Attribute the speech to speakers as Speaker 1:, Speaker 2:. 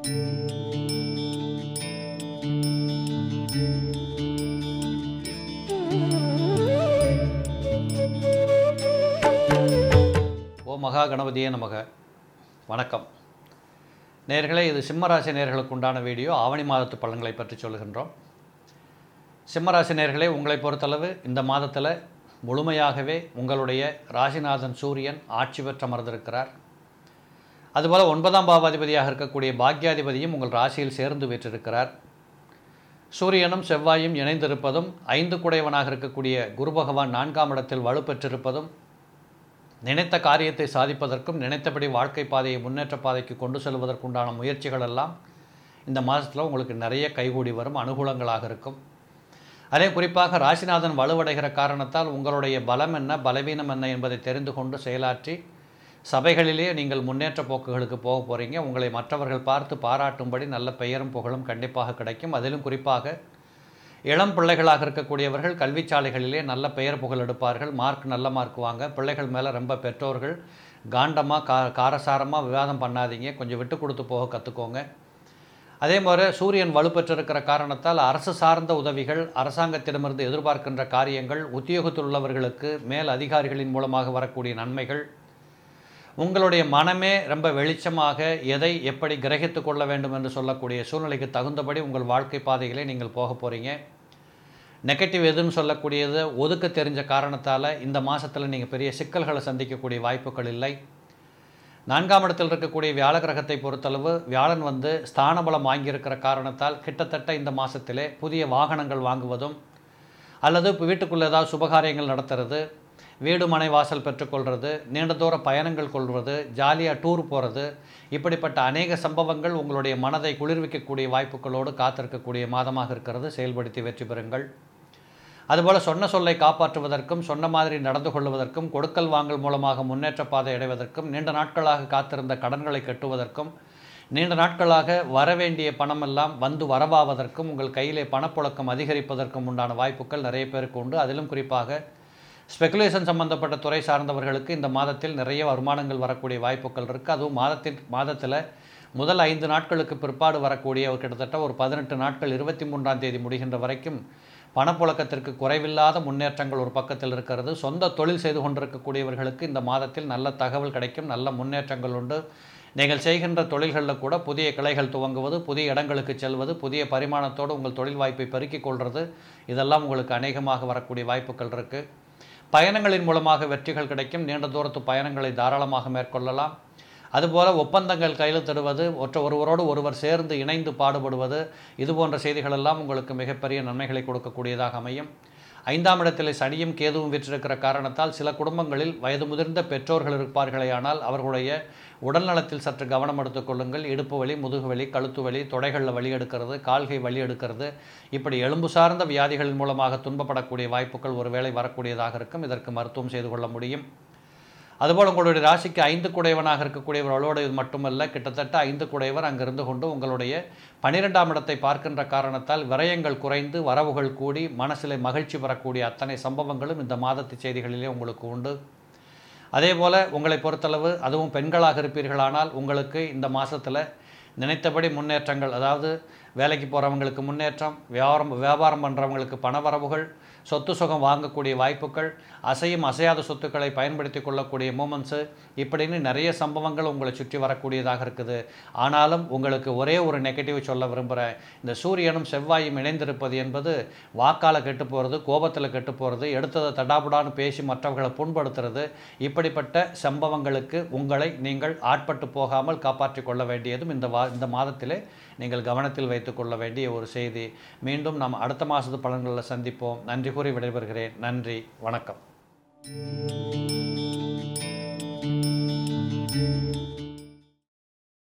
Speaker 1: ஓ மகா கணபதியே நமக வணக்கம் நேர்களே இது சிம்மராசி நேர்களுக்கு உண்டான வீடியோ ஆவணி மாதத்து பலன்களை பற்றி சொல்லுகின்றோம் சிம்மராசி நேர்களே உங்களை பொறுத்தளவு இந்த மாதத்தில் முழுமையாகவே உங்களுடைய ராசிநாதன் சூரியன் ஆட்சி பெற்று அமர்ந்திருக்கிறார் அதுபோல் ஒன்பதாம் பாவாதிபதியாக இருக்கக்கூடிய பாக்யாதிபதியும் உங்கள் ராசியில் சேர்ந்து பெற்றிருக்கிறார் சூரியனும் செவ்வாயும் இணைந்திருப்பதும் ஐந்து குடையவனாக இருக்கக்கூடிய குரு பகவான் நான்காம் இடத்தில் வலுப்பெற்றிருப்பதும் நினைத்த காரியத்தை சாதிப்பதற்கும் நினைத்தபடி வாழ்க்கை பாதையை முன்னேற்ற பாதைக்கு கொண்டு செல்வதற்குண்டான முயற்சிகள் எல்லாம் இந்த மாதத்தில் உங்களுக்கு நிறைய கைகூடி வரும் அனுகூலங்களாக இருக்கும் அதே குறிப்பாக ராசிநாதன் வலுவடைகிற காரணத்தால் உங்களுடைய பலம் என்ன பலவீனம் என்ன என்பதை தெரிந்து கொண்டு செயலாற்றி சபைகளிலே நீங்கள் முன்னேற்ற போக்குகளுக்கு போக போகிறீங்க உங்களை மற்றவர்கள் பார்த்து பாராட்டும்படி நல்ல பெயரும் புகழும் கண்டிப்பாக கிடைக்கும் அதிலும் குறிப்பாக இளம் பிள்ளைகளாக இருக்கக்கூடியவர்கள் கல்விச்சாலைகளிலே நல்ல பெயர் புகழ் எடுப்பார்கள் மார்க் நல்ல மார்க் வாங்க பிள்ளைகள் மேலே ரொம்ப பெற்றோர்கள் காண்டமாக கா காரசாரமாக விவாதம் பண்ணாதீங்க கொஞ்சம் விட்டு கொடுத்து போக கற்றுக்கோங்க அதே மாதிரி சூரியன் வலுப்பெற்றிருக்கிற காரணத்தால் அரசு சார்ந்த உதவிகள் அரசாங்கத்திடமிருந்து எதிர்பார்க்கின்ற காரியங்கள் உத்தியோகத்தில் உள்ளவர்களுக்கு மேல் அதிகாரிகளின் மூலமாக வரக்கூடிய நன்மைகள் உங்களுடைய மனமே ரொம்ப வெளிச்சமாக எதை எப்படி கிரகித்து கொள்ள வேண்டும் என்று சொல்லக்கூடிய சூழ்நிலைக்கு தகுந்தபடி உங்கள் வாழ்க்கை பாதைகளை நீங்கள் போக போகிறீங்க நெகட்டிவ் எதுன்னு சொல்லக்கூடியது ஒதுக்க தெரிஞ்ச காரணத்தால் இந்த மாதத்தில் நீங்கள் பெரிய சிக்கல்களை சந்திக்கக்கூடிய வாய்ப்புகள் இல்லை நான்காம் இடத்தில் இருக்கக்கூடிய வியாழ கிரகத்தை பொறுத்தளவு வியாழன் வந்து ஸ்தானபலம் வாங்கியிருக்கிற காரணத்தால் கிட்டத்தட்ட இந்த மாதத்திலே புதிய வாகனங்கள் வாங்குவதும் அல்லது வீட்டுக்குள்ளே ஏதாவது சுபகாரியங்கள் நடத்துறது வீடு மனை வாசல் பெற்றுக்கொள்வது நீண்ட தூர பயணங்கள் கொள்வது ஜாலியாக டூர் போகிறது இப்படிப்பட்ட அநேக சம்பவங்கள் உங்களுடைய மனதை குளிர்விக்கக்கூடிய வாய்ப்புகளோடு காத்திருக்கக்கூடிய மாதமாக இருக்கிறது செயல்படுத்தி வெற்றி பெறுங்கள் அதுபோல் சொன்ன சொல்லை காப்பாற்றுவதற்கும் சொன்ன மாதிரி நடந்து கொள்வதற்கும் கொடுக்கல் வாங்கல் மூலமாக முன்னேற்ற பாதை அடைவதற்கும் நீண்ட நாட்களாக காத்திருந்த கடன்களை கட்டுவதற்கும் நீண்ட நாட்களாக வரவேண்டிய பணமெல்லாம் வந்து வரவாவதற்கும் உங்கள் கையிலே பணப்புழக்கம் அதிகரிப்பதற்கும் உண்டான வாய்ப்புகள் நிறைய பேருக்கு உண்டு அதிலும் குறிப்பாக ஸ்பெகுலேஷன் சம்பந்தப்பட்ட துறை சார்ந்தவர்களுக்கு இந்த மாதத்தில் நிறைய வருமானங்கள் வரக்கூடிய வாய்ப்புகள் இருக்குது அதுவும் மாதத்தின் மாதத்தில் முதல் ஐந்து நாட்களுக்கு பிற்பாடு வரக்கூடிய ஒரு கிட்டத்தட்ட ஒரு பதினெட்டு நாட்கள் இருபத்தி மூன்றாம் தேதி முடிகின்ற வரைக்கும் பணப்புழக்கத்திற்கு குறைவில்லாத முன்னேற்றங்கள் ஒரு பக்கத்தில் இருக்கிறது சொந்த தொழில் செய்து கொண்டிருக்கக்கூடியவர்களுக்கு இந்த மாதத்தில் நல்ல தகவல் கிடைக்கும் நல்ல முன்னேற்றங்கள் உண்டு நீங்கள் செய்கின்ற தொழில்களில் கூட புதிய கிளைகள் துவங்குவது புதிய இடங்களுக்கு செல்வது புதிய பரிமாணத்தோடு உங்கள் தொழில் வாய்ப்பை பெருக்கிக் கொள்வது இதெல்லாம் உங்களுக்கு அநேகமாக வரக்கூடிய வாய்ப்புகள் இருக்குது பயணங்களின் மூலமாக வெற்றிகள் கிடைக்கும் நீண்ட தூரத்து பயணங்களை தாராளமாக மேற்கொள்ளலாம் அதுபோல் ஒப்பந்தங்கள் கையெழுத்திடுவது ஒற்ற ஒருவரோடு ஒருவர் சேர்ந்து இணைந்து பாடுபடுவது இது போன்ற செய்திகளெல்லாம் உங்களுக்கு மிகப்பெரிய நன்மைகளை கொடுக்கக்கூடியதாக அமையும் ஐந்தாம் இடத்தில் சனியும் கேதுவும் விற்றிருக்கிற காரணத்தால் சில குடும்பங்களில் வயது முதிர்ந்த பெற்றோர்கள் இருப்பார்களேயானால் அவர்களுடைய உடல்நலத்தில் சற்று கவனம் எடுத்துக்கொள்ளுங்கள் இடுப்பு வலி முதுகு வலி கழுத்து வலி தொடைகளில் வலி எடுக்கிறது கால்கை வலி எடுக்கிறது இப்படி எலும்பு சார்ந்த வியாதிகளின் மூலமாக துன்பப்படக்கூடிய வாய்ப்புகள் ஒருவேளை வரக்கூடியதாக இருக்கும் இதற்கு மருத்துவம் செய்து கொள்ள முடியும் அதுபோல் உங்களுடைய ராசிக்கு ஐந்து குடையவனாக இருக்கக்கூடியவர்களோடு இது மட்டுமல்ல கிட்டத்தட்ட ஐந்து குடையவர் அங்கிருந்து கொண்டு உங்களுடைய பனிரெண்டாம் இடத்தை பார்க்கின்ற காரணத்தால் விரயங்கள் குறைந்து வரவுகள் கூடி மனசில் மகிழ்ச்சி பெறக்கூடிய அத்தனை சம்பவங்களும் இந்த மாதத்து செய்திகளிலே உங்களுக்கு உண்டு அதே போல் உங்களை பொறுத்தளவு அதுவும் பெண்களாக இருப்பீர்களானால் உங்களுக்கு இந்த மாதத்தில் நினைத்தபடி முன்னேற்றங்கள் அதாவது வேலைக்கு போகிறவங்களுக்கு முன்னேற்றம் வியாபாரம் வியாபாரம் பண்ணுறவங்களுக்கு பணவரவுகள் சொத்து சுகம் வாங்கக்கூடிய வாய்ப்புகள் அசையும் அசையாத சொத்துக்களை பயன்படுத்தி கொள்ளக்கூடிய மூமெண்ட்ஸு இப்படின்னு நிறைய சம்பவங்கள் உங்களை சுற்றி வரக்கூடியதாக இருக்குது ஆனாலும் உங்களுக்கு ஒரே ஒரு நெகட்டிவ் சொல்ல விரும்புகிறேன் இந்த சூரியனும் செவ்வாயும் இணைந்திருப்பது என்பது வாக்கால் கெட்டு போகிறது கோபத்தில் கெட்டு போகிறது எடுத்ததை தடாபுடான்னு பேசி மற்றவர்களை புண்படுத்துறது இப்படிப்பட்ட சம்பவங்களுக்கு உங்களை நீங்கள் ஆட்பட்டு போகாமல் காப்பாற்றி கொள்ள வேண்டியதும் இந்த வா இந்த மாதத்திலே நீங்கள் கவனத்தில் வைத்து கொள்ள வேண்டிய ஒரு செய்தி மீண்டும் நாம் அடுத்த மாதத்து பலன்களில் சந்திப்போம் நன்றி கூறி விடைபெறுகிறேன் நன்றி வணக்கம்